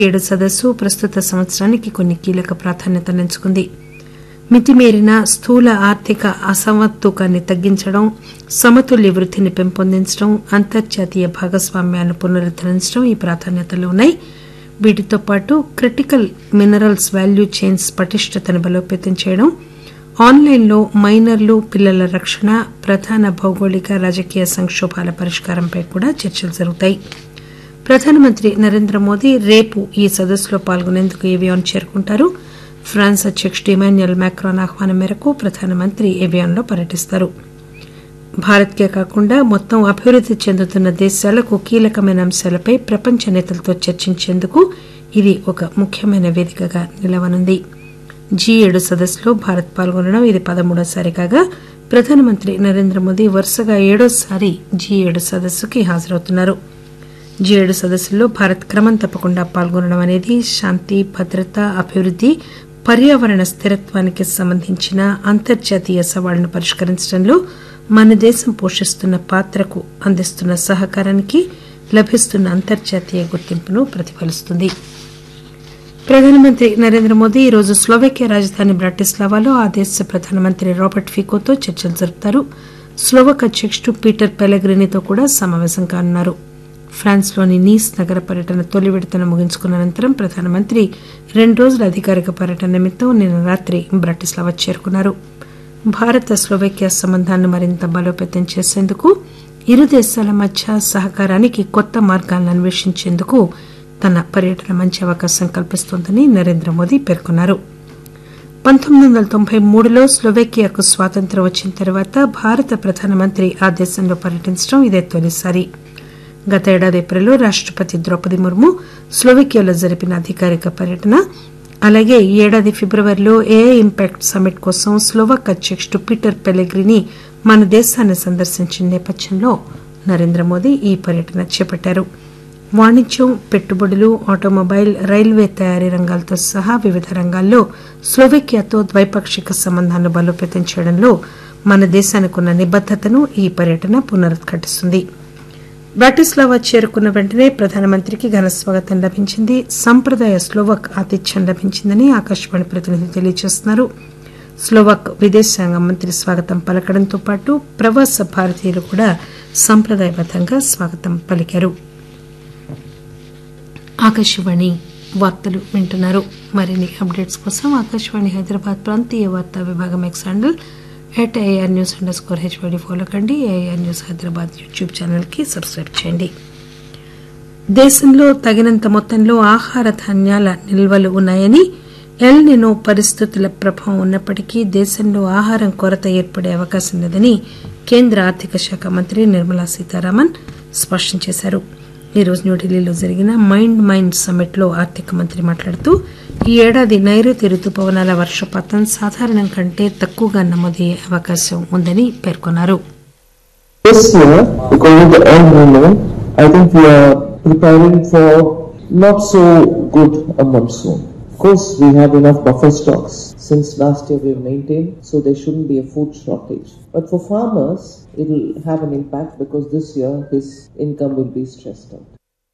ఏడు సదస్సు ప్రస్తుత సంవత్సరానికి కొన్ని కీలక ప్రాధాన్యతను ఎంచుకుంది మితిమీరిన స్థూల ఆర్థిక అసమతుకాన్ని తగ్గించడం సమతుల్య వృద్దిని పెంపొందించడం అంతర్జాతీయ భాగస్వామ్యాన్ని పునరుద్దరించడం ఈ ప్రాధాన్యతలు ఉన్నాయి వీటితో పాటు క్రిటికల్ మినరల్స్ వాల్యూ చైన్స్ పటిష్టతను బలోపేతం చేయడం ఆన్లైన్లో మైనర్లు పిల్లల రక్షణ ప్రధాన భౌగోళిక రాజకీయ సంక్షోభాల పరిష్కారంపై కూడా చర్చలు జరుగుతాయి ప్రధానమంత్రి నరేంద్ర మోదీ రేపు ఈ సదస్సులో పాల్గొనేందుకు ఏవియాన్ చేరుకుంటారు ఫ్రాన్స్ అధ్యకుడు ఇమాన్యుయల్ మాక్రాన్ ఆహ్వానం మేరకు ప్రధానమంత్రి ఏవియాన్లో పర్యటిస్తారు భారత్కే కాకుండా మొత్తం అభివృద్ది చెందుతున్న దేశాలకు కీలకమైన అంశాలపై ప్రపంచ నేతలతో చర్చించేందుకు ఇది ఒక ముఖ్యమైన వేదికగా నిలవనుంది జీ ఏడు సదస్సులో భారత్ పాల్గొనడం ఇది పదమూడోసారి కాగా ప్రధానమంత్రి నరేంద్ర మోదీ వరుసగా ఏడోసారి జీ ఏడు సదస్సుకి హాజరవుతున్నారు జీ ఏడు సదస్సుల్లో భారత్ క్రమం తప్పకుండా పాల్గొనడం అనేది శాంతి భద్రత అభివృద్ది పర్యావరణ స్థిరత్వానికి సంబంధించిన అంతర్జాతీయ సవాళ్లను పరిష్కరించడంలో మన దేశం పోషిస్తున్న పాత్రకు అందిస్తున్న సహకారానికి లభిస్తున్న అంతర్జాతీయ గుర్తింపును ప్రతిఫలిస్తుంది ప్రధానమంత్రి నరేంద్ర మోదీ ఈరోజు స్లోవేకియా రాజధాని బ్రాటిస్లావాలో ఆ దేశ ప్రధానమంత్రి రాబర్ట్ ఫికోతో చర్చలు జరుపుతారు స్లోవక్ అధ్యకుడు పీటర్ పెలగ్రినితో కూడా సమావేశం కానున్నారు ఫ్రాన్స్లోని నీస్ నగర పర్యటన తొలి విడతను ముగించుకున్న అనంతరం ప్రధానమంత్రి రెండు రోజుల అధికారిక పర్యటన నిమిత్తం నిన్న రాత్రి బ్రాటిస్లావా చేరుకున్నారు భారత స్లోవేకియా సంబంధాలను మరింత బలోపేతం చేసేందుకు ఇరు దేశాల మధ్య సహకారానికి కొత్త మార్గాలను అన్వేషించేందుకు తన పర్యటన మంచి అవకాశం కల్పిస్తోందని నరేంద్ర మోదీ పేర్కొన్నారు పంతొమ్మిది వందల తొంభై మూడులో స్లోవేకియాకు స్వాతంత్ర్యం వచ్చిన తర్వాత భారత ప్రధానమంత్రి ఆ దేశంలో పర్యటించడం ఇదే తొలిసారి గత ఏడాది ఏప్రిల్లో రాష్టపతి ద్రౌపది ముర్ము స్లోవేకియాలో జరిపిన అధికారిక పర్యటన అలాగే ఈ ఏడాది ఫిబ్రవరిలో ఏఐ ఇంపాక్ట్ సమ్మిట్ కోసం స్లోవాక్ అధ్యకుడు పీటర్ పెలెగ్రిని మన దేశాన్ని సందర్శించిన నేపథ్యంలో నరేంద్ర మోదీ ఈ పర్యటన చేపట్టారు వాణిజ్యం పెట్టుబడులు ఆటోమొబైల్ రైల్వే తయారీ రంగాలతో సహా వివిధ రంగాల్లో స్లోవేకియాతో ద్వైపాక్షిక సంబంధాలను బలోపేతం చేయడంలో మన దేశానికి ఉన్న నిబద్దతను ఈ పర్యటన పునరుద్ఘాటిస్తుంది బ్రాటిస్లావా చేరుకున్న వెంటనే ప్రధానమంత్రికి ఘన స్వాగతం లభించింది సంప్రదాయ స్లోవాక్ ఆతిథ్యం లభించిందని ఆకాశవాణి ప్రతినిధి తెలియజేస్తున్నారు స్లోవాక్ విదేశాంగ మంత్రి స్వాగతం పలకడంతో పాటు ప్రవాస భారతీయులు కూడా సంప్రదాయబద్దంగా స్వాగతం పలికారు ఆకాశవాణి వార్తలు వింటున్నారు మరిన్ని అప్డేట్స్ కోసం ఆకాశవాణి హైదరాబాద్ ప్రాంతీయ వార్తా విభాగం X handle at AR news underscore HYD follow కండి ఏఆర్ న్యూస్ హైదరాబాద్ యూట్యూబ్ ఛానల్కి సబ్స్క్రైబ్ చేయండి దేశంలో తగినంత మొత్తంలో ఆహార ధాన్యాల నిల్వలు ఉన్నాయని ఎల్ నినో పరిస్థితుల ప్రభావం ఉన్నప్పటికీ దేశంలో ఆహారం కొరత ఏర్పడే అవకాశం లేదని కేంద్ర ఆర్థిక శాఖ మంత్రి నిర్మలా సీతారామన్ స్పష్టం చేశారు ఈ రోజు న్యూఢిల్లీలో జరిగిన మైండ్ మైండ్ సమ్మిట్ లో ఆర్థిక మంత్రి మాట్లాడుతూ ఈ ఏడాది నైరుతి రుతుపవనాల వర్షపాతం సాధారణం కంటే తక్కువగా నమోదయ్యే అవకాశం ఉందని పేర్కొన్నారు This year, according to El Nino, I think we are preparing for not so good a monsoon. Of course, we have enough buffer stocks. Since last year we have maintained, so there shouldn't be a food shortage. But for farmers, it will have an impact because this year his income will be stressed out.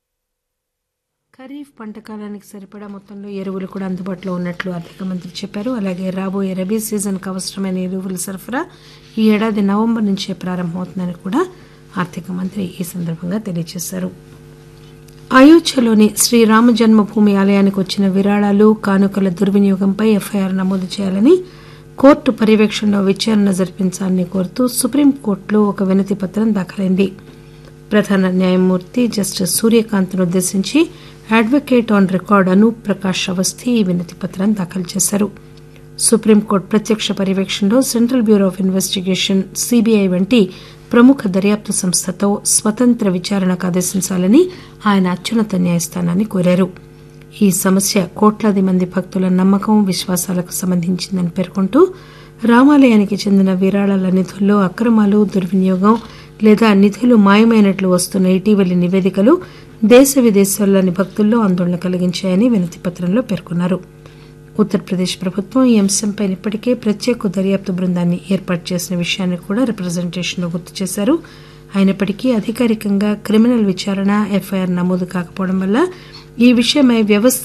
Kharif పంట కాలానికి సరిపడా మొత్తంలో ఎరువులు కూడా అందుబాటులో ఉన్నట్లు ఆర్థిక మంత్రి చెప్పారు అలాగే రాబోయే రబీ సీజన్కు అవసరమైన ఎరువుల సరఫరా ఈ ఏడాది నవంబర్ నుంచే ప్రారంభమవుతుందని కూడా ఆర్థిక మంత్రి ఈ సందర్భంగా తెలియజేశారు అయోధ్యలోని శ్రీరామ జన్మభూమి ఆలయానికి వచ్చిన విరాళాలు కానుకల దుర్వినియోగంపై ఎఫ్ఐఆర్ నమోదు చేయాలని కోర్టు పర్యవేక్షణలో విచారణ జరిపించాలని కోరుతూ సుప్రీంకోర్టులో ఒక వినతి పత్రం దాఖలైంది ప్రధాన న్యాయమూర్తి జస్టిస్ సూర్యకాంత్ను ఉద్దేశించి advocate on record Anup Prakash Awasthi ఈ వినతి పత్రం దాఖలు చేశారు సుప్రీంకోర్టు ప్రత్యక్ష పర్యవేక్షణలో central bureau of investigation CBI వంటి ప్రముఖ దర్యాప్తు సంస్థతో స్వతంత్ర విచారణకు ఆదేశించాలని ఆయన అత్యున్నత న్యాయస్థానాన్ని కోరారు ఈ సమస్య కోట్లాది మంది భక్తుల నమ్మకం విశ్వాసాలకు సంబంధించిందని పేర్కొంటూ రామాలయానికి చెందిన విరాళాల నిధుల్లో అక్రమాలు దుర్వినియోగం లేదా నిధులు మాయమైనట్లు వస్తున్న ఇటీవలి నివేదికలు దేశ విదేశాల్లోని భక్తుల్లో ఆందోళన కలిగించాయని వినతి పత్రంలో పేర్కొన్నారు ఉత్తరప్రదేశ్ ప్రభుత్వం ఈ అంశంపై ఇప్పటికే ప్రత్యేక దర్యాప్తు బృందాన్ని ఏర్పాటు చేసిన విషయాన్ని కూడా రిప్రజెంటేషన్లో గుర్తు చేశారు అయినప్పటికీ అధికారికంగా క్రిమినల్ విచారణ ఎఫ్ఐఆర్ నమోదు కాకపోవడం వల్ల ఈ విషయమై వ్యవస్థ